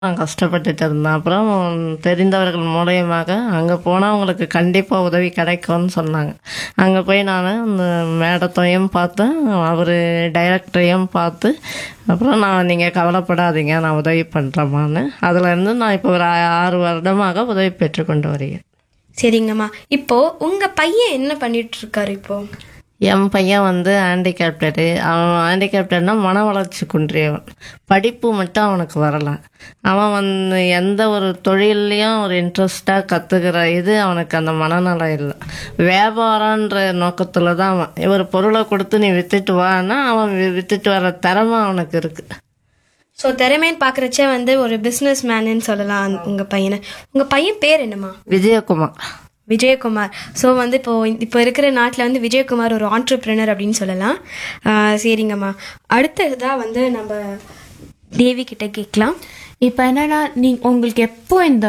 நான் கஷ்டப்பட்டுட்டு இருந்தேன் அப்புறம் தெரிந்தவர்கள் மூலியமாக அங்கே போனால் உங்களுக்கு கண்டிப்பாக உதவி கிடைக்கும்னு சொன்னாங்க அங்கே போய் நான் அந்த மேடத்தையும் பார்த்தேன் அவர் டைரக்டரையும் பார்த்து அப்புறம் நான் நீங்கள் கவலைப்படாதீங்க நான் உதவி பண்ணுறேம்மான்னு அதுலேருந்து நான் இப்போ ஒரு ஆறு வருடமாக உதவி பெற்றுக்கொண்டு வருகிறேன் சரிங்கம்மா இப்போ உங்க பையன் என்ன பண்ணிட்டு இருக்காரு இப்போ என் பையன் வந்து ஹேண்டிகேப்டடு அவன் ஹேண்டிகேப்டட்னா மன வளர்ச்சி குன்றியவன் படிப்பு மட்டும் அவனுக்கு வரல அவன் வந்து எந்த ஒரு தொழில்லையும் ஒரு இன்ட்ரெஸ்டாக கற்றுக்கிற இது அவனுக்கு அந்த மனநலம் இல்லை வியாபாரன்ற நோக்கத்தில் தான் அவன் ஒரு பொருளை கொடுத்து நீ விற்றுட்டு வான்னா அவன் வி- வித்துட்டு வர திறமை அவனுக்கு இருக்குது ஸோ திறமைன்னு பார்க்குறச்சே வந்து ஒரு பிஸ்னஸ் மேனுன்னு சொல்லலாம் அந்த- உங்க பையனை உங்க பையன் பேர் என்னம்மா விஜயகுமார் விஜயகுமார் ஸோ வந்து இப்போ இப்போ இருக்கிற நாட்டில் வந்து விஜயகுமார் ஒரு ஆண்டர்பிரினர் அப்படின்னு சொல்லலாம் ஆஹ் சரிங்கம்மா அடுத்ததாக வந்து நம்ம தேவி கிட்ட கேட்கலாம் இப்போ என்னன்னா நீ உங்களுக்கு எப்போ இந்த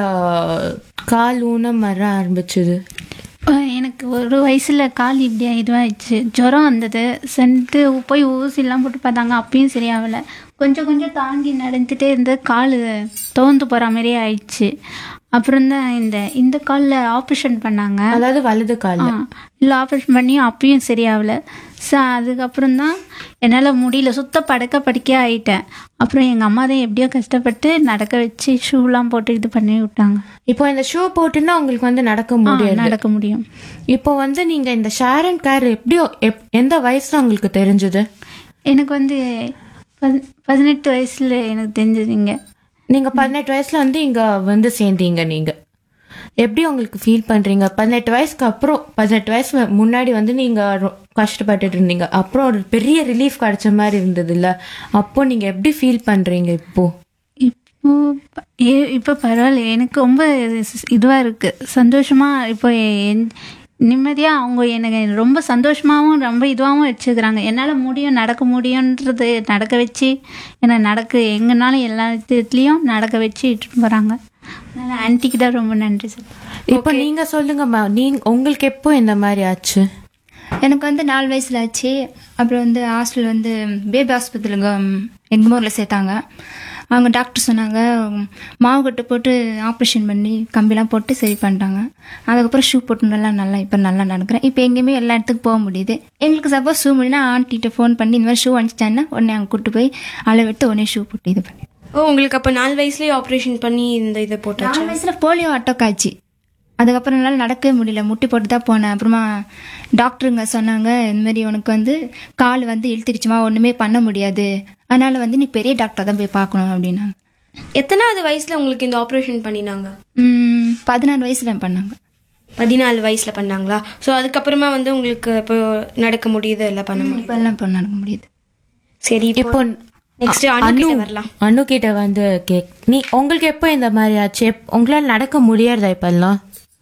கால் ஊனம் வர ஆரம்பிச்சது அஹ் எனக்கு ஒரு வயசில் கால் இப்படி இதுவாகிடுச்சு ஜுரம் வந்தது சென்ட்டு போய் ஊசிலாம் போட்டு பார்த்தாங்க அப்பயும் சரியாகல கொஞ்சம் கொஞ்சம் தாங்கி நடந்துகிட்டே இருந்து கால் தோந்து போகிற மாதிரியே ஆயிடுச்சு அப்புறம் தான் இந்த இந்த காலில் ஆப்ரேஷன் பண்ணாங்க அதாவது வலது கால் இல்லை ஆப்ரேஷன் பண்ணி அப்பயும் சரியாகல ச அதுக்கப்புறம் தான் என்னால் முடியல சுத்த படுக்க படுக்க ஆயிட்டேன் அப்புறம் எங்கள் அம்மா தான் எப்படியோ கஷ்டப்பட்டு நடக்க வச்சு ஷூலாம் போட்டு இது பண்ணி விட்டாங்க இப்போ இந்த ஷூ போட்டுன்னா உங்களுக்கு வந்து நடக்க ஆ, முடியாது நடக்க முடியும் இப்போ வந்து நீங்க இந்த ஷேர் அண்ட் கேர் எப்படியோ எப்- எந்த வயசுல உங்களுக்கு தெரிஞ்சது எனக்கு வந்து பதி- பதினெட்டு வயசுல எனக்கு தெரிஞ்சதுங்க நீங்க பதினெட்டு வயசுல வந்து இங்க வந்து சேர்ந்தீங்க நீங்க எப்படி உங்களுக்கு ஃபீல் பண்றீங்க பதினெட்டு வயசுக்கு அப்புறம் பதினெட்டு வயசு மு- முன்னாடி வந்து நீங்க ரொ- கஷ்டப்பட்டுட்டு இருந்தீங்க அப்புறம் ஒரு பெரிய ரிலீஃப் கிடைச்ச மாதிரி இருந்தது இல்ல அப்போ நீங்க எப்படி ஃபீல் பண்றீங்க இப்போ இப்போ ப- ஏ- இப்போ பரவாயில்ல எனக்கு ரொம்ப இதுவாக இருக்குது சந்தோஷமாக இப்போ என்- நிம்மதியாக அவங்க எனக்கு ரொம்ப சந்தோஷமாகவும் ரொம்ப இதுவாகவும் வச்சுக்கிறாங்க என்னால் முடியும் நடக்க முடியுன்றது நடக்க வச்சு என்னை நடக்க எங்கனாலும் எல்லா இதுலேயும் நடக்க வச்சு இட்டு போகிறாங்க அதனால் ஆன்ட்டிக்கு தான் ரொம்ப நன்றி சார் இப்போ நீங்க சொல்லுங்கம்மா நீங்க உங்களுக்கு எப்போ இந்த மாதிரி ஆச்சு எனக்கு வந்து நாலு வயசுல ஆச்சு அப்புறம் வந்து ஹாஸ்டல் வந்து பேபி ஹாஸ்பத்திரியில் எங்கள் ஊரில் சேர்த்தாங்க அவங்க டாக்டர் சொன்னாங்க உம், மாவு கட்டு போட்டு ஆப்ரேஷன் பண்ணி கம்பிலாம் போட்டு சரி பண்ணிட்டாங்க அதுக்கப்புறம் ஷூ போட்டு நல்லா நல்லா இப்போ நல்லா நடக்கிறேன் இப்போ எங்கேயுமே எல்லா இடத்துக்கும் போக முடியுது எங்களுக்கு சப்போஸ் ஷூ முடினா ஆண்டிகிட்ட ஃபோன் பண்ணி இந்த மாதிரி ஷூ அனுப்பிச்சிட்டாங்கன்னா உடனே அங்கே கூட்டு போய் அளவெடுத்து உடனே ஷூ போட்டு இது பண்ணி ஓ உங்களுக்கு அப்போ நாலு வயசுலேயே ஆப்ரேஷன் பண்ணி இந்த இதை போட்டாச்சு நாலு வயசுல போலியோ அட்டாக் ஆச்சு அதுக்கப்புறம் என்னால் நடக்கவே முடியல முட்டி போட்டு தான் போனேன் அப்புறமா டாக்டருங்க சொன்னாங்க இந்த மாதிரி உனக்கு வந்து கால் வந்து இழுத்துடுச்சுமா ஒன்றுமே பண்ண முடியாது அதனால வந்து நீ பெரிய டாக்டர் தான் போய் பார்க்கணும் அப்படின்னாங்க எத்தனாவது வயசுல உங்களுக்கு இந்த ஆப்ரேஷன் பண்ணினாங்க ம், பதினாறு வயசுல பண்ணாங்க பதினாலு வயசுல பண்ணாங்களா ஸோ அதுக்கப்புறமா வந்து உங்களுக்கு இப்போ நடக்க முடியுது இல்லை பண்ண முடியும் இப்போ எல்லாம் இப்போ நடக்க முடியுது சரி இப்போ இப்போ நெக்ஸ்ட் அனு வரலாம் அனு கிட்ட வந்து கேக் நீ உங்களுக்கு எப்போ இந்த மாதிரி ஆச்சு எப்- உங்களால நடக்க முடியறதா இப்பெல்லாம்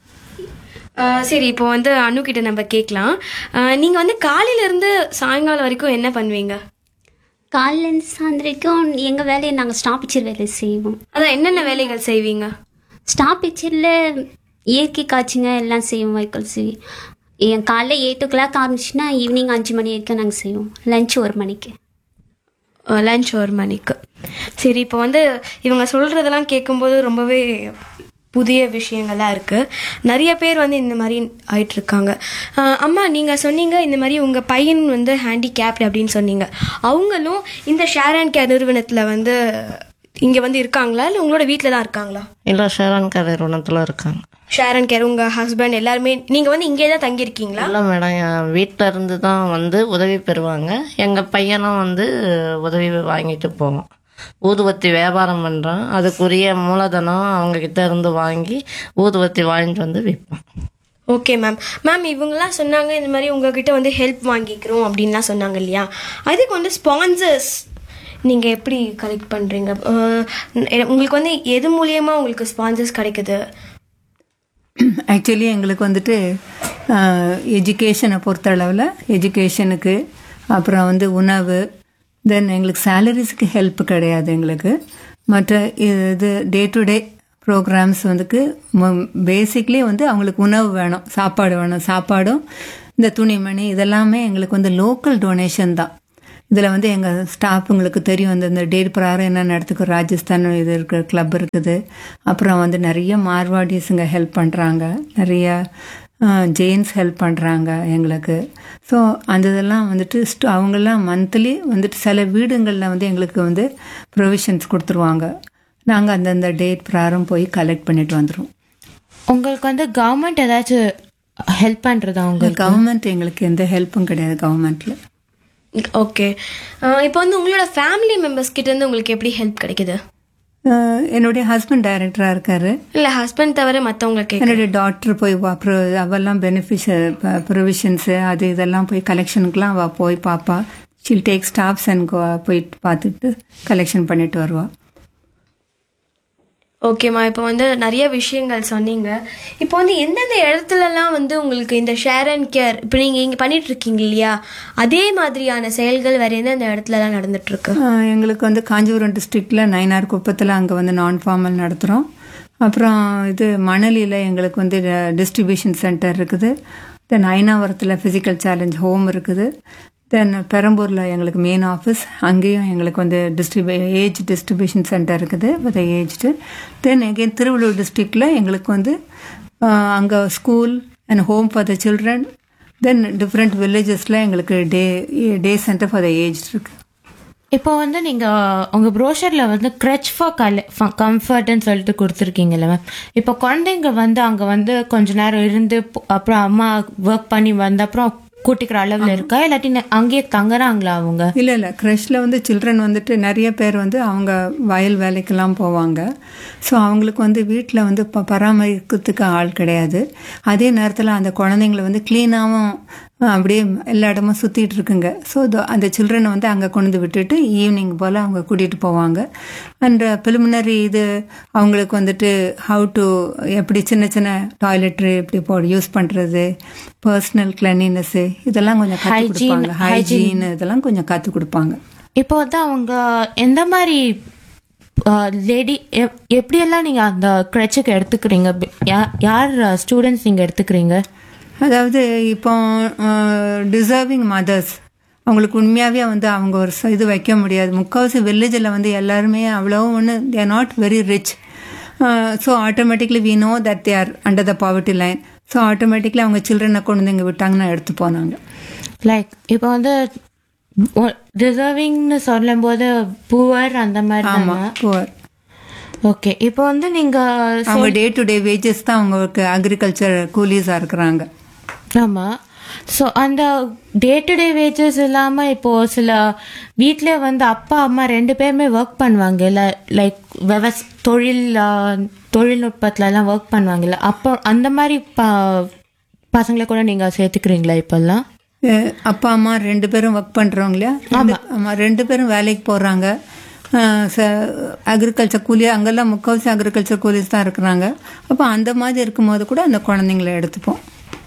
ஆஹ் சரி இப்போ வந்து அனு கிட்ட நம்ம கேட்கலாம் ஆஹ் நீங்க வந்து காலையில இருந்து சாயங்காலம் வரைக்கும் என்ன பண்ணுவீங்க காலையிலேருந்து சாயந்தரம் வரைக்கும் எங்கள் வேலையை நாங்கள் ஸ்டாப்பிச்சர் வேலை செய்வோம் அதான் என்னென்ன வேலைகள் செய்வீங்க ஸ்டாப்பிச்சரில் இயற்கை காய்ச்சிங்க எல்லாம் செய்வோம் வைக்கோல் செய்வி என் காலைல எயிட் ஓ கிளாக் ஆரம்பிச்சுன்னா ஈவினிங் அஞ்சு மணி வரைக்கும் நாங்கள் செய்வோம் லஞ்ச் ஒரு மணிக்கு லஞ்ச் ஒரு மணிக்கு சரி இப்போ வந்து இவங்க சொல்றதெல்லாம் கேட்கும்போது ரொம்பவே புதிய விஷயங்கள்லாம் இருக்கு நிறைய பேர் வந்து இந்த மாதிரி ஆயிட்டு இருக்காங்க ஆஹ் அம்மா நீங்க சொன்னீங்க இந்த மாதிரி உங்க பையன் வந்து ஹேண்டிகேப்ட் அப்படின்னு சொன்னீங்க அவங்களும் இந்த ஷேர் அண்ட் கேர் நிறுவனத்துல வந்து இங்க வந்து இருக்காங்களா இல்லை உங்களோட வீட்டில் தான் இருக்காங்களா இல்லை ஷேரன் கதை நிறுவனத்தில் இருக்காங்க ஷேர் அண்ட் கேர் உங்க ஹஸ்பண்ட் எல்லாருமே நீங்க வந்து இங்கே தான் தங்கியிருக்கீங்களா இல்லை மேடம் என் வீட்டில் இருந்து தான் வந்து உதவி பெறுவாங்க எங்கள் பையனும் வந்து உதவி வாங்கிட்டு போவான் ஊதுவத்தி வியாபாரம் பண்ணுறான் அதுக்குரிய மூலதனம் அவங்க கிட்ட இருந்து வாங்கி ஊதுவத்தி வாங்கிட்டு வந்து விற்பான் ஓகே மேம் மேம் இவங்கெல்லாம் சொன்னாங்க இந்த மாதிரி உங்ககிட்ட வந்து ஹெல்ப் வாங்கிக்கிறோம் அப்படின்லாம் சொன்னாங்க இல்லையா அதுக்கு வந்து ஸ்பான்சர்ஸ் நீங்கள் எப்படி கலெக்ட் பண்ணுறீங்க உங்களுக்கு வந்து எது மூலியமாக உங்களுக்கு ஸ்பான்சர்ஸ் கிடைக்குது ஆக்சுவலி எங்களுக்கு வந்துட்டு எஜுகேஷனை பொறுத்தளவில் எஜுகேஷனுக்கு அப்புறம் வந்து உணவு தென் எங்களுக்கு சேலரிஸ்க்கு ஹெல்ப் கிடையாது எங்களுக்கு மற்ற இது டே டு டே ப்ரோக்ராம்ஸ் வந்துக்கு பேசிக்லி வந்து அவங்களுக்கு உணவு வேணும் சாப்பாடு வேணும் சாப்பாடும் இந்த துணிமணி இதெல்லாமே எங்களுக்கு வந்து லோக்கல் டொனேஷன் தான் இதில் வந்து எங்கள் ஸ்டாஃபுங்களுக்கு தெரியும் இந்த இந்த டேட் பிரகாரம் என்னென்ன இடத்துக்கு ராஜஸ்தான் இது இருக்கிற கிளப் இருக்குது அப்புறம் வந்து நிறைய மார்வாடிஸுங்க ஹெல்ப் பண்ணுறாங்க நிறைய ஜெயின்ஸ் ஹெல்ப் பண்ணுறாங்க எங்களுக்கு ஸோ அந்த இதெல்லாம் வந்துட்டு ஸ்ட்- அவங்கெல்லாம் மந்த்லி வந்துட்டு சில வீடுங்களில் வந்து எங்களுக்கு வந்து ப்ரொவிஷன்ஸ் கொடுத்துருவாங்க நாங்கள் அந்தந்த டேட் பிரகாரம் போய் கலெக்ட் பண்ணிட்டு வந்துடுவோம் உங்களுக்கு வந்து கவர்மெண்ட் ஏதாச்சும் ஹெல்ப் பண்றதா உங்களுக்கு கவர்மெண்ட் எங்களுக்கு எந்த ஹெல்ப்பும் கிடையாது கவர்மெண்ட்டில் ஓகே இப்போ வந்து உங்களோட ஃபேமிலி மெம்பர்ஸ் கிட்ட இருந்து உங்களுக்கு எப்படி ஹெல்ப் கிடைக்குது என்னுடைய ஹஸ்பண்ட் டைரக்டராக இருக்காரு இல்ல ஹஸ்பண்ட் தவிர மத்தவங்களுக்கு என்னுடைய டாக்டர் போய் வா- அப்புறம் அவெல்லாம் பெனிஃபிஷியல் ப்ரொவிஷன்ஸு அது இதெல்லாம் போய் கலெக்ஷனுக்குலாம் அவள் போய் பார்ப்பா ஷில் டேக் ஸ்டாஃப்ஸ் அண்ட் போயிட்டு பார்த்துட்டு கலெக்ஷன் பண்ணிட்டு வருவா ஓகேம்மா இப்போ வந்து நிறைய விஷயங்கள் சொன்னீங்க இப்போ வந்து எந்தெந்த இடத்துலலாம் வந்து உங்களுக்கு இந்த ஷேர் அண்ட் கேர் இப்போ நீங்கள் இங்கே பண்ணிட்டு இருக்கீங்க இல்லையா அதே மாதிரியான செயல்கள் வேற எந்தெந்த இடத்துலலாம் நடந்துட்டு இருக்கு ஆஹ் எங்களுக்கு வந்து காஞ்சிபுரம் டிஸ்ட்ரிக்டில் நயினார் குப்பத்தில் அங்கே வந்து நான் ஃபார்மல் நடத்துகிறோம் அப்புறம் இது மணலியில் எங்களுக்கு வந்து டிஸ்ட்ரிபியூஷன் சென்டர் இருக்குது தென் ஐனாவரத்தில் ஃபிசிக்கல் சேலஞ்ச் ஹோம் இருக்குது தென் பெரம்பூரில் எங்களுக்கு மெயின் ஆஃபீஸ் அங்கேயும் எங்களுக்கு வந்து டிஸ்ட்ரிபியூ ஏஜ் டிஸ்ட்ரிபியூஷன் சென்டர் இருக்குது with aged then again Tiruvallur டிஸ்ட்ரிக்டில் எங்களுக்கு வந்து அங்கே school and home for the children then different வில்லேஜஸில் எங்களுக்கு day day centre for the age இருக்குது இப்போ வந்து நீங்க உங்க ப்ரோஷர்ல வந்து கிரச் ஃபார் கல கம்ஃபர்ட்னு சொல்லிட்டு கொடுத்துருக்கீங்கல்ல மேம் இப்போ குழந்தைங்க வந்து அங்க வந்து கொஞ்ச நேரம் இருந்து போ- அப்புறம் அம்மா ஒர்க் பண்ணி வந்த அப்புறம் கூட்டிக்கிற அளவுல இருக்கா இல்லாட்டி நெ- அங்கேயே தங்குறாங்களா அவங்க இல்லை இல்லை க்ரஷில் வந்து சில்ட்ரன் வந்துட்டு நிறைய பேர் வந்து அவங்க வயல் வேலைக்கெல்லாம் போவாங்க ஸோ அவங்களுக்கு வந்து வீட்டில் வந்து ப பராமரிக்கிறதுக்கு ஆள் கிடையாது அதே நேரத்தில் அந்த குழந்தைங்கள வந்து க்ளீனாகவும் அப்படியே எல்லா இடமும் சுற்றிட்டு இருக்குங்க ஸோ அந்த சில்ட்ரனை வந்து அங்கே கொண்டு வந்து விட்டுட்டு ஈவினிங் போல் அவங்க கூட்டிகிட்டு போவாங்க அண்ட் ப்ரிலிமினரி இது அவங்களுக்கு வந்துட்டு ஹவு டு எப்படி சின்ன சின்ன டாய்லெட்ரி எப்படி போ யூஸ் பண்ணுறது பர்சனல் கிளீனினஸ்ஸு இதெல்லாம் கொஞ்சம் கற்றுக் Hygiene- கொடுப்பாங்க ஹைஜீன் இதெல்லாம் கொஞ்சம் கற்றுக் கொடுப்பாங்க இப்போ வந்து அவங்க எந்த மாதிரி லேடி எப்படியெல்லாம் நீங்க அந்த கிரச்சுக்கு எடுத்துக்கிறீங்க யா- யார் ஸ்டூடெண்ட்ஸ் நீங்க எடுத்துக்கிறீங்க அதாவது இப்போ டிசர்விங் மதர்ஸ் அவங்களுக்கு உண்மையாகவே வந்து அவங்க ஒரு ச- இது வைக்க முடியாது முக்கால்வாசி வில்லேஜில் வந்து எல்லாருமே அவ்வளோ ஒன்று they're not very rich so automatically we know that they are under the poverty line so automatically அவங்க சில்ட்ரனை கொண்டு வந்து இங்கே விட்டாங்கன்னா எடுத்து போனாங்க லைக் இப்போ வந்து ரிசர்விங்னு சொல்லும்போது புவர் அந்த மாதிரி ஆமாம் புவர் ஓகே இப்போ வந்து நீங்க அவங்க டே டு டே வேஜஸ் தான் அவங்களுக்கு அக்ரிகல்ச்சர் கூலிஸாக இருக்கிறாங்க ஆமா ஸோ அந்த டே டு டே வேஜஸ் இல்லாம இப்போ சில வீட்டிலே வந்து அப்பா அம்மா ரெண்டு பேருமே ஒர்க் பண்ணுவாங்க இல்ல லைக் விவஸ் தொழில் ஆ, தொழில்நுட்பத்துல எல்லாம் ஒர்க் பண்ணுவாங்கல்ல அப்போ அந்த மாதிரி ப பசங்களை கூட நீங்க சேர்த்துக்கிறீங்களா இப்பெல்லாம் அஹ் அப்பா அம்மா ரெண்டு பேரும் ஒர்க் பண்ணுறவங்க இல்லையா ரெண்டு- ஆமா ரெண்டு பேரும் வேலைக்கு போகிறாங்க அக்ரிகல்ச்சர் கூலி அங்கெல்லாம் முக்கால்வாசி அக்ரிகல்ச்சர் கூலிஸ் தான் இருக்கிறாங்க அப்போ அந்த மாதிரி இருக்கும்போது கூட அந்த குழந்தைங்கள எடுத்துப்போம்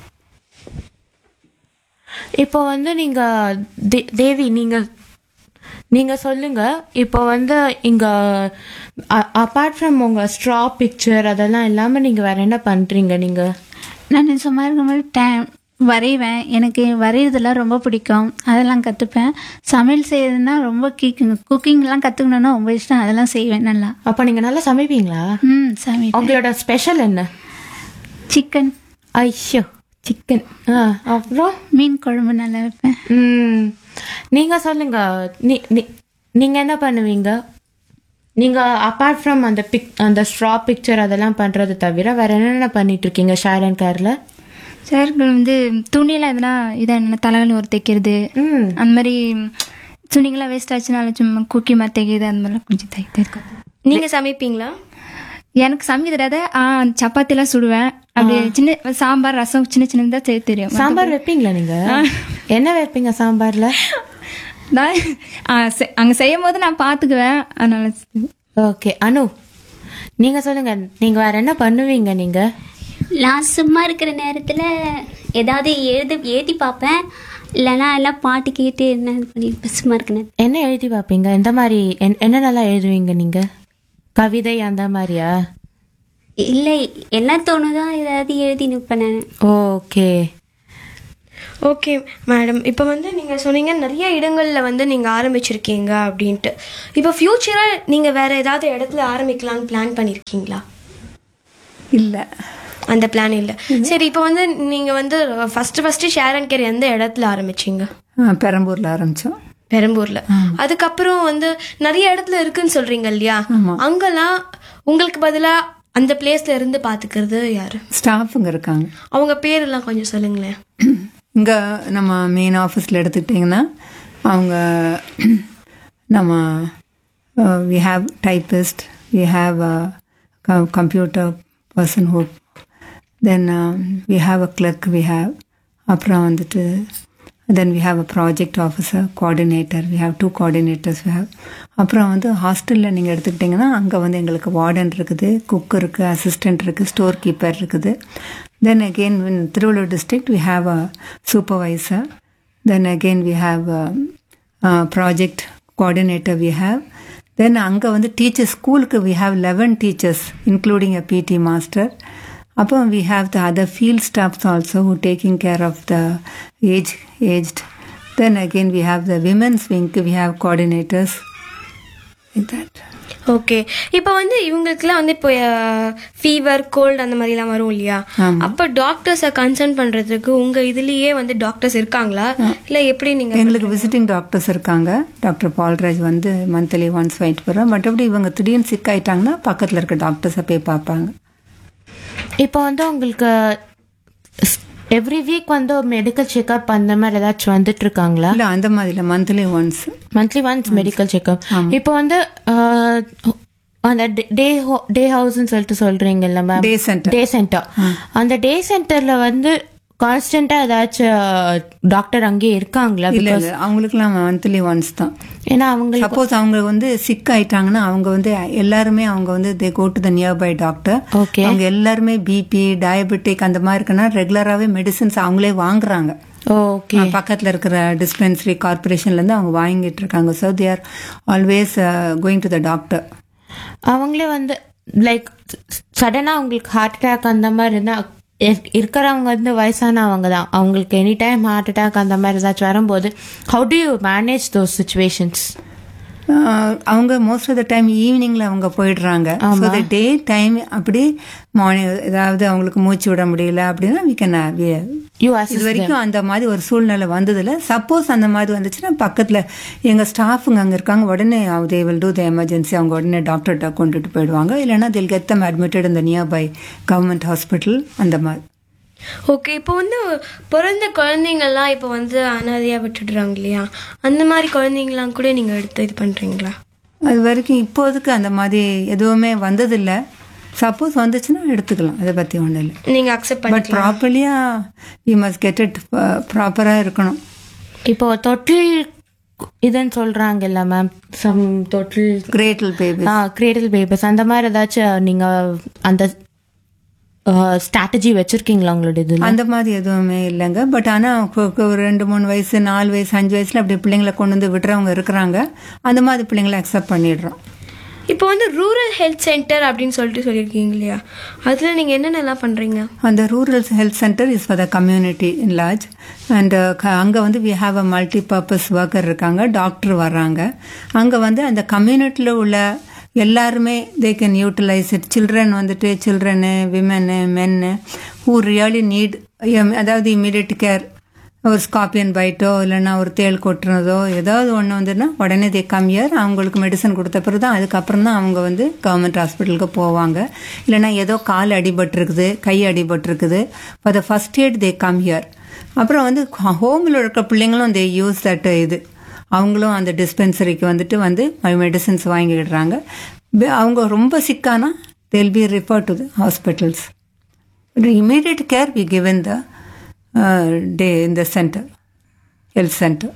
இப்போ வந்து நீங்க தே- தேவி நீங்க நீங்க சொல்லுங்க இப்போ வந்து இங்க அப்பார்ட் ஃப்ரம் உங்க ஸ்ட்ரா பிக்சர் அதெல்லாம் இல்லாம நீங்க வேற என்ன பண்றீங்க நீங்க நான் சும்மா இருக்கும்போது டைம் வரைவேன் எனக்கு வரைகிறதுலாம் ரொம்ப பிடிக்கும் அதெல்லாம் கற்றுப்பேன் சமையல் செய்யறதுனா ரொம்ப கீக்குங்க குக்கிங்லாம் கற்றுக்கணுன்னா ரொம்ப இஷ்டம் அதெல்லாம் செய்வேன் நல்லா அப்ப நீங்க நல்லா சமைப்பீங்களா ம் சமைப்பேன் உங்களோட ஸ்பெஷல் என்ன சிக்கன் ஐயோ சிக்கன் அப்புறம் மீன் குழம்பு நல்லா வைப்பேன் ம், நீங்க சொல்லுங்க நீ- நீ- நீங்க என்ன பண்ணுவீங்க நீங்க அப்பார்ட் ஃப்ரம் அந்த பிக் அந்த ஸ்ட்ரா பிக்சர் அதெல்லாம் பண்றது தவிர வேற என்னென்ன பண்ணிட்டு இருக்கீங்க ஷேர் அண்ட் கார்ல சார்கள் வந்து துணியெல்லாம் எதுனா இதை என்ன தலைவலி ஒரு தைக்கிறது ம் அந்த மாதிரி துணிங்கெல்லாம் வேஸ்ட் ஆச்சுனால சும்மா குக்கி மாதிரி தைக்கிறது அந்த மாதிரிலாம் கொஞ்சம் தைக்க இருக்கும் நீங்க சமைப்பீங்களா எனக்கு சமைக்க தெரியாத ஆ சப்பாத்திலாம் சுடுவேன் அப்படி சின்ன சாம்பார் ரசம் சின்ன சின்னதாக செய்ய தெரியும் சாம்பார் வைப்பீங்களா நீங்க என்ன வைப்பீங்க சாம்பார்ல நான் ஆ, செ- அங்க செய்யும் போது நான் பாத்துக்குவேன் அதனால ஓகே அனு நீங்க சொல்லுங்க நீங்க வேற என்ன பண்ணுவீங்க நீங்க நான் சும்மா இருக்கிற நேரத்தில் ஏதாவது எழுத எழுதி பார்ப்பேன் இல்லைன்னா எல்லாம் பாட்டு கேட்டு என்ன இது பண்ணி சும்மா இருக்கிறேன் என்ன எழுதி பார்ப்பீங்க எந்த மாதிரி என்- என்னென்னலாம் எழுதுவீங்க நீங்க கவிதை அந்த மாதிரியா இல்லை என்ன தோணுதோ ஏதாவது எழுதி நிற்பேன் நான் ஓகே ஓகே மேடம் இப்போ வந்து நீங்கள் சொன்னீங்க நிறைய இடங்களில் வந்து நீங்கள் ஆரம்பிச்சிருக்கீங்க அப்படின்ட்டு இப்போ ஃப்யூச்சராக நீங்கள் வேறு ஏதாவது இடத்துல ஆரம்பிக்கலாம்னு பிளான் பண்ணியிருக்கீங்களா இல்லை அந்த பிளான் இல்லை சரி இப்போ வந்து நீங்கள் வந்து first first share and care எந்த இடத்துல ஆரம்பிச்சீங்க பெரம்பூரில் ஆரம்பித்தோம் பெரம்பூர்ல அதுக்கப்புறம் வந்து நிறைய இடத்துல இருக்குன்னு சொல்றீங்க இல்லையா அங்கெல்லாம் உங்களுக்கு பதிலா அந்த பிளேஸ்ல இருந்து பாத்துக்கிறது யாரு ஸ்டாஃபுங்க இருக்காங்க அவங்க பேரெல்லாம் கொஞ்சம் சொல்லுங்களேன் இங்கே நம்ம மெயின் ஆஃபீஸில் எடுத்துக்கிட்டிங்கன்னா அவங்க நம்ம we have typist we have computer person who then we have a clerk we have அப்புறம் வந்துட்டு then we have a project officer coordinator we have two coordinators we have அப்புறம் வந்து ஹாஸ்டலில் நீங்கள் எடுத்துக்கிட்டிங்கன்னா அங்கே வந்து எங்களுக்கு வார்டன் இருக்குது குக் இருக்குது அசிஸ்டன்ட் இருக்குது ஸ்டோர் கீப்பர் இருக்குது then again in Tiruvallur district we have a supervisor then again we have project coordinator we have then அங்கே வந்து டீச்சர்ஸ் ஸ்கூலுக்கு we have eleven teachers including a PT master அப்போ we have the other field staffs also who taking care of the age aged then again we have the women's விங்க்கு we have coordinators that okay இப்போ வந்து இவங்களுக்குலாம் வந்து இப்போ fever cold அந்த மாதிரிலாம் வரும் இல்லையா அப்போ டாக்டர்ஸை கன்சர்ன் பண்றதுக்கு உங்க இதுலயே வந்து டாக்டர்ஸ் இருக்காங்களா இல்ல எப்படி நீங்க எங்களுக்கு விசிட்டிங் டாக்டர்ஸ் இருக்காங்க டாக்டர் பால்ராஜ் வந்து மந்த்லி ஒன்ஸ் வாங்கிட்டு போகிறோம் மற்றபடி இவங்க திடீர்னு சிக் ஆயிட்டாங்கன்னா பக்கத்தில் இருக்க டாக்டர்ஸை போய் பார்ப்பாங்க இப்போ வந்து உங்களுக்கு எவ்ரி வீக் வந்து மெடிக்கல் செக்அப் அந்த மாதிரி ஏதாச்சும் வந்துட்டு இருக்காங்களா இல்லை அந்த மாதிரி இல்லை monthly once monthly once medical checkup இப்போ வந்து ஆஹ், அந்த டே டே ஹவுஸ்னு சொல்லிட்டு சொல்றீங்கல்ல ma'am Day center. Day centre அந்த டே சென்டர்ல வந்து கான்ஸ்டன்டா ஏதாச்சும் டாக்டர் அங்கேயே இருக்காங்களா இல்லை இல்லை அவங்களுக்குலாம் மந்த்லி ஒன்ஸ் தான் ஏன்னா அவங்களுக்கு சப்போஸ் அவங்க வந்து சிக் ஆயிட்டாங்கன்னா அவங்க வந்து எல்லாருமே அவங்க வந்து they go to the nearby doctor Okay. அவங்க எல்லாருமே பிபி டயபெட்டிக் அந்த மாதிரி இருக்குன்னா ரெகுலராகவே மெடிசின்ஸ் அவங்களே வாங்குறாங்க ஓகே அஹ் பக்கத்துல இருக்கிற டிஸ்பென்சரி கார்பரேஷன்ல இருந்து அவங்க வாங்கிட்டு இருக்காங்க so they are always going to the doctor அவங்களே வந்து லைக் சடனா அவங்களுக்கு ஹார்ட் அட்டாக் அந்த மாதிரி இருந்தா இ- இருக்கிறவங்க வந்து வயசானவங்க தான் அவங்களுக்கு எனி டைம் ஹார்ட் அட்டாக் அந்த மாதிரி ஏதாச்சும் வரும்போது how do you manage those situations அவங்க மோஸ்ட் ஆஃப் த டைம் ஈவினிங்ல அவங்க போயிடுறாங்க ஸோ த டே டைம் அப்படி மார்னிங் ஏதாவது அவங்களுக்கு மூச்சு விட முடியல அப்படின்னா வி கேன் யூ இது வரைக்கும் அந்த மாதிரி ஒரு சூழ்நிலை வந்ததில்ல சப்போஸ் அந்த மாதிரி வந்துச்சுன்னா பக்கத்தில் எங்கள் ஸ்டாஃபுங்க அங்கே இருக்காங்க உடனே they will do the emergency அவங்க உடனே டாக்டர்கிட்ட கொண்டுட்டு போயிடுவாங்க இல்லைன்னா தில் கெட் தம் அட்மிட்டட் இந்த நியர்பை கவர்மெண்ட் ஹாஸ்பிட்டல் அந்த மாதிரி ஓகே இப்போ வந்து பிறந்த குழந்தைங்கள்லாம் இப்போ வந்து அனாதையா விட்டுடுறாங்க இல்லையா அந்த மாதிரி குழந்தைங்களாம் கூட நீங்க எடுத்து இது பண்றீங்களா அது வரைக்கும் இப்போதைக்கு அந்த மாதிரி எதுவுமே வந்ததில்லை சப்போஸ் வந்துச்சுன்னா எடுத்துக்கலாம் அதை பற்றி ஒன்றும் இல்லை நீங்க அக்செப்ட் பட் பண்ணி ப்ராப்பர்லியா வி மஸ்ட் கெட் இட் ப்ராப்பராக இருக்கணும் இப்போ தொட்டில் இதுன்னு சொல்றாங்கல்ல மேம் சம் தொட்டில் கிரேட்டல் பேபி கிரேடல் பேபர்ஸ் அந்த மாதிரி ஏதாச்சும் நீங்க அந்த ஸ்ட்ராட்டஜி வச்சிருக்கீங்களா உங்களோட இதுல அந்த மாதிரி எதுவுமே இல்லைங்க பட் ஆனால் ஒரு ரெண்டு மூணு வயசு நாலு வயசு அஞ்சு வயசுல அப்படி பிள்ளைங்களை கொண்டு வந்து விடுறவங்க இருக்கிறாங்க அந்த மாதிரி பிள்ளைங்களை அக்செப்ட் பண்ணிடுறோம் இப்போ வந்து ரூரல் ஹெல்த் சென்டர் அப்படின்னு சொல்லிட்டு சொல்லியிருக்கீங்க இல்லையா அதுல நீங்க என்னென்னலாம் பண்றீங்க அந்த rural health centre is for the community in large and அங்கே வந்து we have a multi purpose worker இருக்காங்க டாக்டர் வர்றாங்க அங்கே வந்து அந்த கம்யூனிட்டியில் உள்ள எல்லாருமே they can utilise it children வந்துட்டு children women men who really need அதாவது இம்மீடியட் கேர் ஒரு ஸ்கார்பியன் பைட்டோ இல்லைன்னா ஒரு தேள் கொட்டுறதோ ஏதாவது ஒன்று வந்துன்னா உடனே தே கம்மியர் அவங்களுக்கு மெடிசன் கொடுத்த பிறகு தான் அதுக்கப்புறம் தான் அவங்க வந்து கவர்மெண்ட் ஹாஸ்பிட்டலுக்கு போவாங்க இல்லைன்னா ஏதோ கால் அடிபட்டிருக்குது கை அடிபட்டிருக்குது for the first aid they come here அப்புறம் வந்து ஹோமில் இருக்க பிள்ளைங்களும் தே யூஸ் தட் இது அவங்களும் அந்த டிஸ்பென்சரிக்கு வந்துட்டு வந்து மெடிசன்ஸ் வாங்கிடுறாங்க ப- அவங்க ரொம்ப சிக்கானா they'll be refer to the hospitals immediate care we given the day in the centre health centre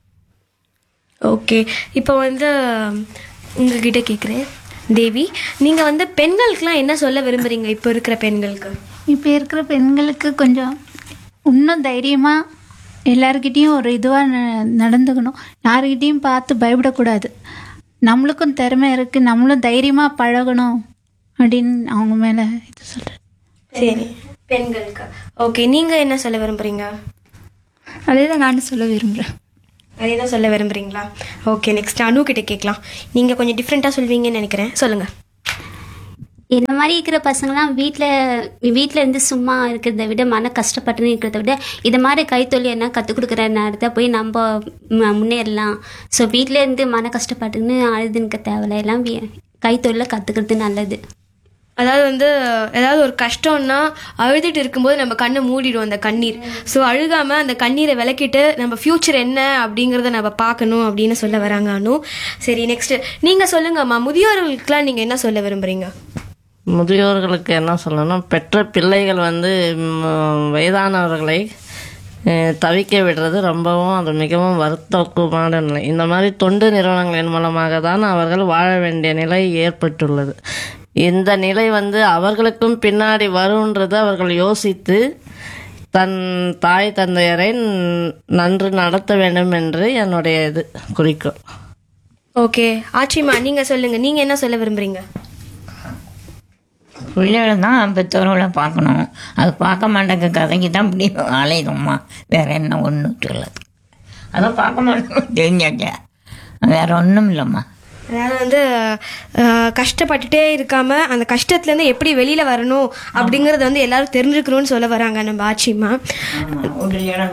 okay இப்போ வந்து உங்ககிட்ட கேட்குறேன் தேவி நீங்க வந்து பெண்களுக்குலாம் என்ன சொல்ல விரும்புறீங்க இப்போ இருக்கிற பெண்களுக்கு இப்போ இருக்கிற பெண்களுக்கு கொஞ்சம் இன்னும் தைரியமாக எல்லாருக்கிட்டேயும் ஒரு இதுவாக நடந்துக்கணும் யாருக்கிட்டேயும் பார்த்து பயப்படக்கூடாது நம்மளுக்கும் திறமை இருக்குது நம்மளும் தைரியமாக பழகணும் அப்படின்னு அவங்க மேலே இது சொல்கிறேன் சரி பெண்களுக்கு ஓகே நீங்க என்ன சொல்ல விரும்புறீங்க அதே தான் நானும் சொல்ல விரும்புகிறேன் அதே தான் சொல்ல விரும்புறீங்களா ஓகே நெக்ஸ்ட் அனு கிட்ட கேட்கலாம் நீங்கள் கொஞ்சம் டிஃப்ரெண்ட்டாக சொல்வீங்கன்னு நினைக்கிறேன் சொல்லுங்கள் இந்த மாதிரி இருக்கிற பசங்களாம் வீட்டில் வீட்டில் இருந்து சும்மா இருக்கிறத விட மன கஷ்டப்பட்டு இருக்கிறத விட இது மாதிரி கைத்தொழில் என்ன கற்றுக் கொடுக்குற நேரத்தை போய் நம்ம ம- முன்னேறலாம் ஸோ வீட்டில் இருந்து மன கஷ்டப்பட்டுன்னு அழுதுனுக்க தேவையில்ல எல்லாம் வீ- கைத்தொழிலை கற்றுக்கிறது நல்லது அதாவது வந்து ஏதாவது ஒரு கஷ்டம்னா அழுதுட்டு இருக்கும்போது நம்ம கண்ணை மூடிடும் அந்த கண்ணீர் ஸோ அழுகாம அந்த கண்ணீரை விளக்கிட்டு நம்ம ஃப்யூச்சர் என்ன அப்படிங்கிறத நம்ம பார்க்கணும் அப்படின்னு சொல்ல வராங்க அனு சரி நெக்ஸ்ட் நீங்கள் சொல்லுங்கம்மா முதியோர்களுக்கெல்லாம் நீங்கள் என்ன சொல்ல விரும்புறீங்க முதியோர்களுக்கு என்ன சொல்லணும் பெற்ற பிள்ளைகள் வந்து ம், வயதானவர்களை அஹ், தவிக்க விடுறது ரொம்பவும் அது மிகவும் வருத்தமான நிலை இந்த மாதிரி தொண்டு நிறுவனங்களின் மூலமாக தான் அவர்கள் வாழ வேண்டிய நிலை ஏற்பட்டுள்ளது இந்த நிலை வந்து அவர்களுக்கும் பின்னாடி வரும்ன்றது அவர்கள் யோசித்து தன் தாய் தந்தையரை நன்று நடத்த வேண்டும் என்று என்னுடைய இது குறிக்கோள் ஓகே ஆச்சிமா நீங்கள் சொல்லுங்கள் நீங்கள் என்ன சொல்ல விரும்புறீங்க பிள்ளைகளை தான் பெற்றோர்களை பார்க்கணும் அது பார்க்க மாட்டேங்க கதைக்கு தான் இப்படி அலையுதும்மா வேற என்ன ஒன்றும் சொல்லாது அதை பார்க்க மாட்டோம் தெரிஞ்சாச்சா வேற ஒன்றும் இல்லைம்மா அதாவது வந்து அஹ், கஷ்டப்பட்டுட்டே இருக்காம அந்த கஷ்டத்துலேருந்து எப்படி வெளியில வரணும் அப்படிங்கறத வந்து எல்லாரும் தெரிஞ்சுக்கணும்னு சொல்ல வராங்க நம்ம ஆச்சிமா ஒரு இடம்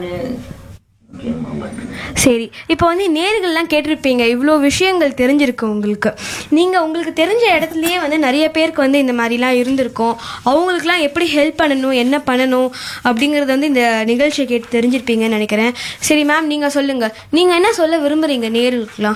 சரி இப்போ வந்து நேர்கள்லாம் கேட்டிருப்பீங்க இவ்வளோ விஷயங்கள் தெரிஞ்சிருக்கு உங்களுக்கு நீங்கள் உங்களுக்கு தெரிஞ்ச இடத்துலையே வந்து நிறைய பேருக்கு வந்து இந்த மாதிரிலாம் இருந்திருக்கும் அவங்களுக்குலாம் எப்படி ஹெல்ப் பண்ணணும் என்ன பண்ணணும் அப்படிங்கிறது வந்து இந்த நிகழ்ச்சியை கேட்டு தெரிஞ்சிருப்பீங்கன்னு நினைக்கிறேன் சரி மேம் நீங்கள் சொல்லுங்கள் நீங்கள் என்ன சொல்ல விரும்புகிறீங்க நேர்களுக்குலாம்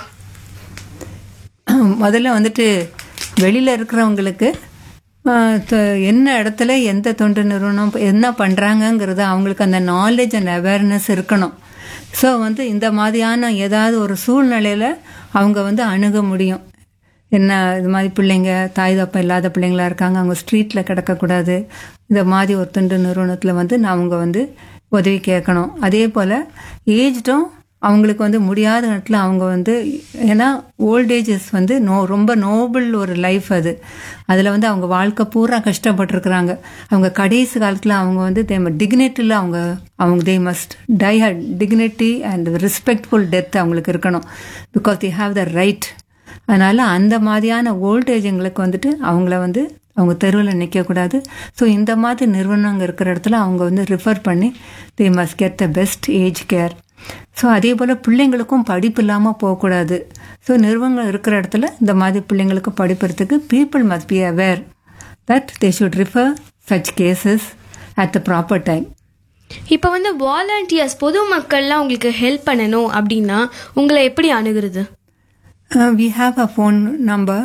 முதல்ல வந்துட்டு வெளியில் இருக்கிறவங்களுக்கு ஆஹ், த- என்ன இடத்துல எந்த தொண்டு நிறுவனம் என்ன பண்ணுறாங்கங்கிறது அவங்களுக்கு அந்த நாலேஜ் அண்ட் அவேர்னஸ் இருக்கணும் ஸோ வந்து இந்த மாதிரியான ஏதாவது ஒரு சூழ்நிலையில் அவங்க வந்து அணுக முடியும் என்ன இது மாதிரி பிள்ளைங்க தாய் தப்பம் இல்லாத பிள்ளைங்களா இருக்காங்க அவங்க ஸ்ட்ரீட்டில் கிடக்கக்கூடாது இந்த மாதிரி ஒரு தொண்டு நிறுவனத்தில் வந்து நான் அவங்க வந்து உதவி கேட்கணும் அதே போல் ஏஜ்டும் அவங்களுக்கு வந்து முடியாத இடத்துல அவங்க வந்து ஏன்னா ஓல்டேஜஸ் வந்து நோ ரொம்ப நோபல் ஒரு லைஃப் அது அதில் வந்து அவங்க வாழ்க்கை பூரா கஷ்டப்பட்டிருக்கிறாங்க அவங்க கடைசி காலத்தில் அவங்க வந்து தே டிக்னிட்டியில் அவங்க அவங்க they must die with dignity and respectful death அவங்களுக்கு இருக்கணும் because they have the right அதனால் அந்த மாதிரியான ஓல்டேஜுங்களுக்கு வந்துட்டு அவங்கள வந்து அவங்க தெருவில் நிற்கக்கூடாது ஸோ இந்த மாதிரி நிறுவனங்கள் இருக்கிற இடத்துல அவங்க வந்து ரிஃபர் பண்ணி they must get the best age care so அதே போல் பிள்ளைங்களுக்கும் படிப்பு இல்லாமல் போகக்கூடாது ஸோ நிறுவனங்கள் இருக்கிற இடத்துல இந்த மாதிரி பிள்ளைங்களுக்கு படிப்பறதுக்கு people must be aware that they should refer such cases at the proper time இப்போ வந்து வாலண்டியர்ஸ் பொதுமக்கள்லாம் உங்களுக்கு ஹெல்ப் பண்ணணும் அப்படின்னா உங்களை எப்படி அணுகிறது we have a phone number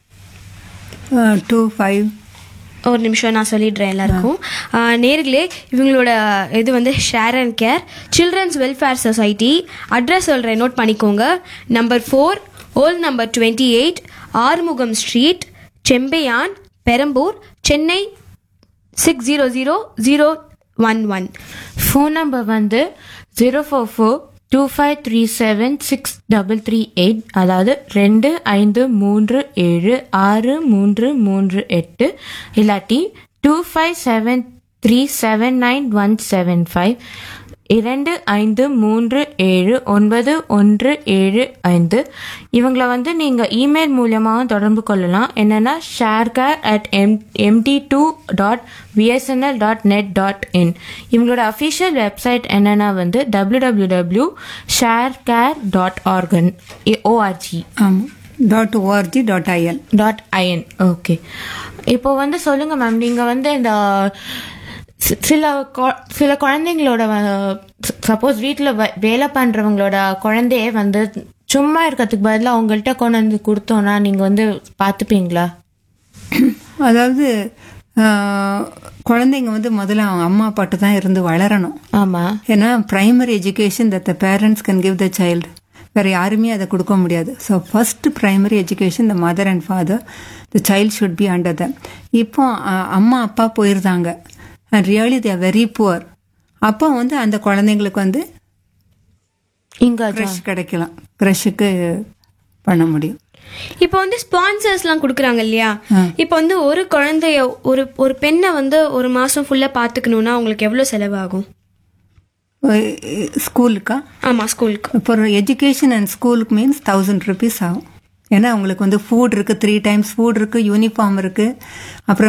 two five ஒரு நிமிஷம் நான் சொல்லிடுறேன் எல்லாருக்கும் ஆஹ் நேர்களே இவங்களோட இது வந்து share and care children's welfare society address சொல்கிறேன் நோட் பண்ணிக்கோங்க number four old number twenty eight Arumugam street Sembiam Perambur Chennai six zero zero zero one one phone number வந்து zero four four two five three seven six double three eight அதாவது ரெண்டு ஐந்து மூன்று ஏழு ஆறு மூன்று மூன்று எட்டு இல்லாட்டி two five seven three seven nine one seven five இரண்டு ஐந்து மூன்று ஏழு ஒன்பது ஒன்று ஏழு ஐந்து இவங்கள வந்து நீங்கள் இமெயில் மூலியமாகவும் தொடர்பு கொள்ளலாம் என்னென்னா sharecare at M MD two dot BSNL dot net dot in இவங்களோட அஃபிஷியல் வெப்சைட் என்னென்னா வந்து W W W share care dot organ ORG ஆமாம் dot ORG dot IN dot IN okay இப்போ வந்து சொல்லுங்க மேம் நீங்க வந்து இந்த சி- சில கொ- சில குழந்தைங்களோட சப்போஸ் வீட்டில் வேலை பண்றவங்களோட குழந்தைய வந்து சும்மா இருக்கிறதுக்கு பதிலாக அவங்கள்ட்ட கொண்டு வந்து கொடுத்தோன்னா நீங்க வந்து பார்த்துப்பீங்களா அதாவது ஆஹ், குழந்தைங்க வந்து முதல்ல அவங்க அம்மா அப்பாட்ட தான் இருந்து வளரணும் ஆமா ஏன்னா primary education that the parents can give the child வேற யாருமே அதை கொடுக்க முடியாது so first primary education the mother and father the child should be under the இப்போ அஹ், அம்மா அப்பா போயிருந்தாங்க and really they're very poor அப்போ வந்து அந்த குழந்தைங்களுக்கு வந்து இங்க க்ரஷ் கிடைக்கலாம் க்ரஷுக்கு பண்ண முடியும் இப்போ வந்து ஸ்பான்சர்ஸ்லாம் கொடுக்குறாங்க இல்லையா இப்போ வந்து ஒரு குழந்தைய ஒரு ஒரு பெண்ணை வந்து ஒரு மாதம் ஃபுல்லாக பார்த்துக்கணுன்னா உங்களுக்கு எவ்வளோ செலவாகும் ஸ்கூலுக்கா ஆமாம் ஸ்கூலுக்கு இப்போ எஜுகேஷன் அண்ட் ஸ்கூலுக்கு மீன்ஸ் தௌசண்ட் ருபீஸ் ஆகும் ஏன்னா உங்களுக்கு வந்து ஃபுட் இருக்குது த்ரீ டைம்ஸ் ஃபுட் இருக்குது யூனிஃபார்ம் இருக்குது அப்புறம்